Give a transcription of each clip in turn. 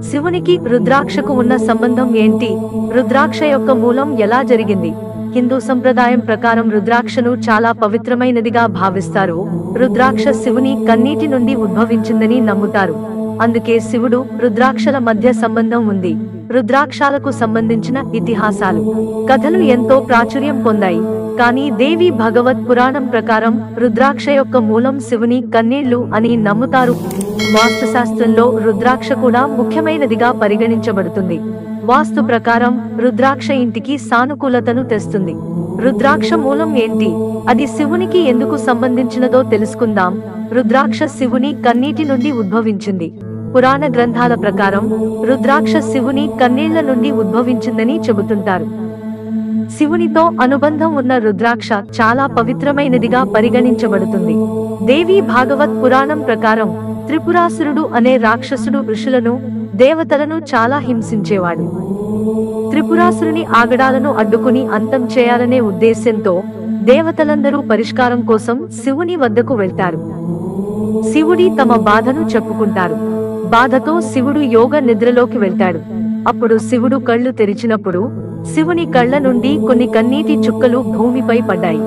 శివునికి రుద్రాక్షకు ఉన్న సంబంధం ఏంటి రుద్రాక్ష యొక్క మూలం ఎలా జరిగింది హిందూ సంప్రదాయం ప్రకారం రుద్రాక్షను చాలా పవిత్రమైనదిగా భావిస్తారు రుద్రాక్ష శివుని కన్నీటి నుండి ఉద్భవించిందని నమ్ముతారు అందుకే శివుడు రుద్రాక్షల మధ్య సంబంధం ఉంది రుద్రాక్షాలకు సంబంధించిన ఇతిహాసాలు కథలు ఎంతో ప్రాచుర్యం పొందాయి కానీ దేవి భగవత్ పురాణం ప్రకారం రుద్రాక్ష యొక్క మూలం శివుని కన్నీళ్లు అని నమ్ముతారు వాస్తుశాస్త్రంలో రుద్రాక్ష కూడా ముఖ్యమైనదిగా పరిగణించబడుతుంది వాస్తు ప్రకారం రుద్రాక్ష ఇంటికి సానుకూలతను తెస్తుంది రుద్రాక్ష మూలం ఏంటి అది శివునికి ఎందుకు సంబంధించినదో తెలుసుకుందాం రుద్రాక్ష శివుని కన్నీటి నుండి ఉద్భవించింది పురాణ గ్రంథాల ప్రకారం రుద్రాక్ష శివుని కన్నీళ్ల నుండి ఉద్భవించిందని చెబుతుంటారు శివునితో అనుబంధం ఉన్న రుద్రాక్ష చాలా పవిత్రమైనదిగా పరిగణించబడుతుంది దేవి భాగవత్ పురాణం ప్రకారం త్రిపురాసురుడు అనే రాక్షసుడు ఋషులను దేవతలను చాలా హింసించేవాడు త్రిపురాసురుని ఆగడాలను అడ్డుకుని అంతం చేయాలనే ఉద్దేశ్యంతో దేవతలందరూ పరిష్కారం కోసం శివుని వద్దకు వెళ్తారు శివుడి తమ బాధను చెప్పుకుంటారు బాధతో శివుడు యోగ నిద్రలోకి వెళ్తాడు అప్పుడు శివుడు కళ్ళు తెరిచినప్పుడు శివుని కళ్ళ నుండి కొన్ని కన్నీటి చుక్కలు భూమిపై పడ్డాయి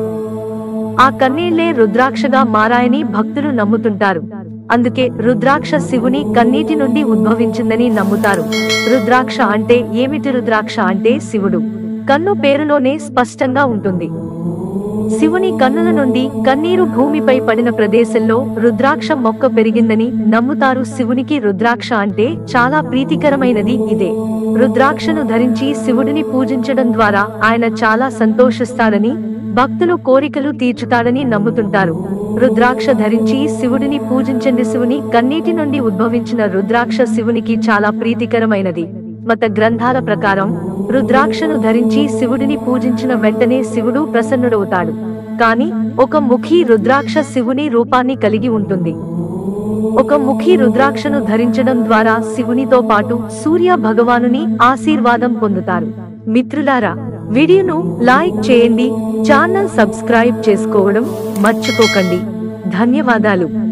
ఆ కన్నీళ్లే రుద్రాక్షగా మారాయని భక్తులు నమ్ముతుంటారు అందుకే రుద్రాక్ష శివుని కన్నీటి నుండి ఉద్భవించిందని నమ్ముతారు రుద్రాక్ష అంటే ఏమిటి రుద్రాక్ష అంటే శివుడు కన్ను పేరులోనే స్పష్టంగా ఉంటుంది శివుని కన్నుల నుండి కన్నీరు భూమిపై పడిన ప్రదేశంలో రుద్రాక్ష మొక్క పెరిగిందని నమ్ముతారు శివునికి రుద్రాక్ష అంటే చాలా ప్రీతికరమైనది ఇదే రుద్రాక్షను ధరించి శివుడిని పూజించడం ద్వారా ఆయన చాలా సంతోషిస్తాడని భక్తులు కోరికలు తీర్చుతాడని నమ్ముతుంటారు రుద్రాక్ష ధరించి శివుడిని పూజించండి శివుని కన్నీటి నుండి ఉద్భవించిన రుద్రాక్ష శివునికి చాలా ప్రీతికరమైనది మత గ్రంథాల ప్రకారం రుద్రాక్షను ధరించి శివుడిని పూజించిన వెంటనే శివుడు ప్రసన్నుడవుతాడు కాని ఒక ముఖి రుద్రాక్ష శివుని రూపాన్ని కలిగి ఉంటుంది ఒక ముఖి రుద్రాక్షను ధరించడం ద్వారా శివునితో పాటు సూర్య భగవానుని ఆశీర్వాదం పొందుతారు మిత్రులారా వీడియోను లైక్ చేయండి ఛానల్ సబ్స్క్రైబ్ చేసుకోవడం మర్చిపోకండి ధన్యవాదాలు